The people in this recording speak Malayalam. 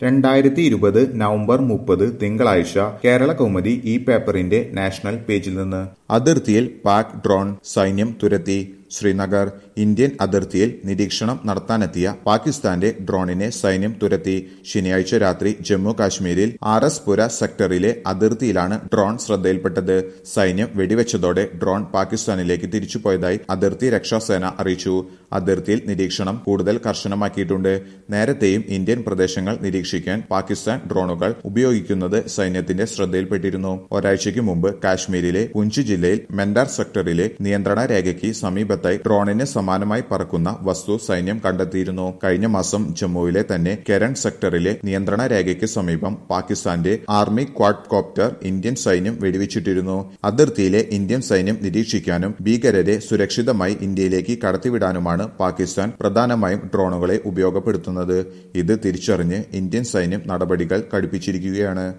രണ്ടായിരത്തി ഇരുപത് നവംബർ മുപ്പത് തിങ്കളാഴ്ച കേരള കൗമുദി ഈ പേപ്പറിന്റെ നാഷണൽ പേജിൽ നിന്ന് അതിർത്തിയിൽ പാക് ഡ്രോൺ സൈന്യം തുരത്തി ശ്രീനഗർ ഇന്ത്യൻ അതിർത്തിയിൽ നിരീക്ഷണം നടത്താനെത്തിയ പാകിസ്ഥാന്റെ ഡ്രോണിനെ സൈന്യം തുരത്തി ശനിയാഴ്ച രാത്രി ജമ്മു കാശ്മീരിൽ ആർ എസ് പുര സെക്ടറിലെ അതിർത്തിയിലാണ് ഡ്രോൺ ശ്രദ്ധയിൽപ്പെട്ടത് സൈന്യം വെടിവെച്ചതോടെ ഡ്രോൺ പാകിസ്ഥാനിലേക്ക് തിരിച്ചുപോയതായി അതിർത്തി രക്ഷാസേന അറിയിച്ചു അതിർത്തിയിൽ നിരീക്ഷണം കൂടുതൽ കർശനമാക്കിയിട്ടുണ്ട് നേരത്തെയും ഇന്ത്യൻ പ്രദേശങ്ങൾ നിരീക്ഷിക്കാൻ പാകിസ്ഥാൻ ഡ്രോണുകൾ ഉപയോഗിക്കുന്നത് സൈന്യത്തിന്റെ ശ്രദ്ധയിൽപ്പെട്ടിരുന്നു ഒരാഴ്ചയ്ക്ക് മുമ്പ് കാശ്മീരിലെ പുഞ്ച് ജില്ലയിൽ മെൻഡാർ സെക്ടറിലെ നിയന്ത്രണ രേഖയ്ക്ക് സമീപത്തായി ഡ്രോണിന് സമാനമായി പറക്കുന്ന വസ്തു സൈന്യം കണ്ടെത്തിയിരുന്നു കഴിഞ്ഞ മാസം ജമ്മുവിലെ തന്നെ കെരൺ സെക്ടറിലെ നിയന്ത്രണ രേഖയ്ക്ക് സമീപം പാകിസ്ഥാന്റെ ആർമി ക്വാഡ് കോപ്റ്റർ ഇന്ത്യൻ സൈന്യം വെടിവെച്ചിട്ടിരുന്നു അതിർത്തിയിലെ ഇന്ത്യൻ സൈന്യം നിരീക്ഷിക്കാനും ഭീകരരെ സുരക്ഷിതമായി ഇന്ത്യയിലേക്ക് കടത്തിവിടാനുമാണ് പാകിസ്ഥാൻ പ്രധാനമായും ഡ്രോണുകളെ ഉപയോഗപ്പെടുത്തുന്നത് ഇത് തിരിച്ചറിഞ്ഞ് ഇന്ത്യൻ സൈന്യം നടപടികൾ കടുപ്പിച്ചിരിക്കുകയാണ്